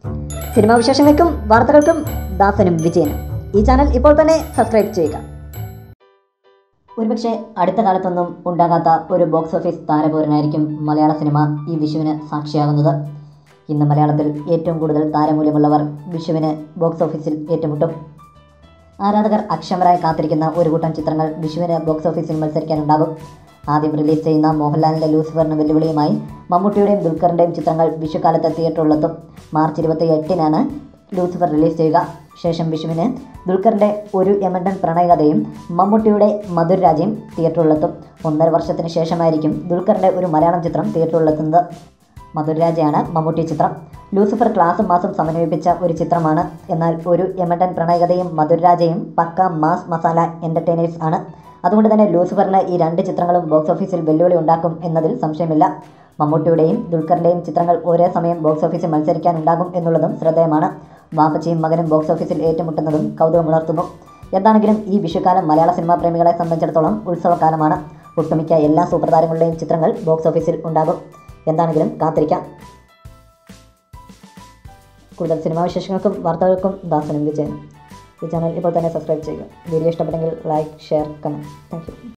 cinema വിശേഷങ്ങൾക്കും വാർത്തകൾക്കും ദാസനും വിജയനും ഈ ചാനൽ ഇപ്പോൾ തന്നെ സബ്സ്ക്രൈബ് ചെയ്യുക ഒരുപക്ഷെ അടുത്ത കാലത്തൊന്നും ഉണ്ടാകാത്ത ഒരു ബോക്സ് ഓഫീസ് താരപൂരനായിരിക്കും മലയാള സിനിമ ഈ വിഷുവിന് സാക്ഷിയാകുന്നത് ഇന്ന് മലയാളത്തിൽ ഏറ്റവും കൂടുതൽ താരമൂല്യമുള്ളവർ വിഷുവിന് ബോക്സ് ഓഫീസിൽ ഏറ്റുമുട്ടും ആരാധകർ അക്ഷമരായി കാത്തിരിക്കുന്ന ഒരു കൂട്ടം ചിത്രങ്ങൾ വിഷുവിന് ബോക്സ് ഓഫീസിൽ മത്സരിക്കാനുണ്ടാകും ആദ്യം റിലീസ് ചെയ്യുന്ന മോഹൻലാലിൻ്റെ ലൂസിഫറിന് വെല്ലുവിളിയുമായി മമ്മൂട്ടിയുടെയും ദുൽഖറിൻ്റെയും ചിത്രങ്ങൾ വിഷുക്കാലത്ത് തിയേറ്ററിലെത്തും മാർച്ച് ഇരുപത്തി എട്ടിനാണ് ലൂസിഫർ റിലീസ് ചെയ്യുക ശേഷം വിഷുവിന് ദുൽഖറിൻ്റെ ഒരു യമണ്ടൻ പ്രണയകഥയും മമ്മൂട്ടിയുടെ മധുരരാജയും തിയേറ്ററിലെത്തും ഒന്നര വർഷത്തിന് ശേഷമായിരിക്കും ദുൽഖറിൻ്റെ ഒരു മലയാളം ചിത്രം തിയേറ്ററിലെത്തുന്നത് മധുരരാജയാണ് മമ്മൂട്ടി ചിത്രം ലൂസിഫർ ക്ലാസും മാസും സമന്വയിപ്പിച്ച ഒരു ചിത്രമാണ് എന്നാൽ ഒരു യമണ്ടൻ പ്രണയകഥയും മധുരരാജയും പക്ക മാസ് മസാല എൻ്റർടൈനേഴ്സ് ആണ് അതുകൊണ്ട് തന്നെ ലൂസിഫറിന് ഈ രണ്ട് ചിത്രങ്ങളും ബോക്സ് ഓഫീസിൽ വെല്ലുവിളി ഉണ്ടാക്കും എന്നതിൽ സംശയമില്ല മമ്മൂട്ടിയുടെയും ദുൽഖറിൻ്റെയും ചിത്രങ്ങൾ ഒരേ സമയം ബോക്സ് ഓഫീസിൽ മത്സരിക്കാനുണ്ടാകും എന്നുള്ളതും ശ്രദ്ധേയമാണ് വാപ്പച്ചിയും മകനും ബോക്സ് ഓഫീസിൽ ഏറ്റുമുട്ടുന്നതും കൗതുകമുണർത്തുന്നു എന്താണെങ്കിലും ഈ വിഷുക്കാലം മലയാള സിനിമാ പ്രേമികളെ സംബന്ധിച്ചിടത്തോളം ഉത്സവകാലമാണ് ഒട്ടുമിക്ക എല്ലാ സൂപ്പർ താരങ്ങളുടെയും ചിത്രങ്ങൾ ബോക്സ് ഓഫീസിൽ ഉണ്ടാകും എന്താണെങ്കിലും കാത്തിരിക്കാം കൂടുതൽ സിനിമാ വിശേഷങ്ങൾക്കും വാർത്തകൾക്കും ദാസനും വിജയനും ഈ ചാനൽ ഇപ്പോൾ തന്നെ സബ്സ്ക്രൈബ് ചെയ്യുക വീഡിയോ ഇഷ്ടപ്പെട്ടെങ്കിൽ like share comment thank U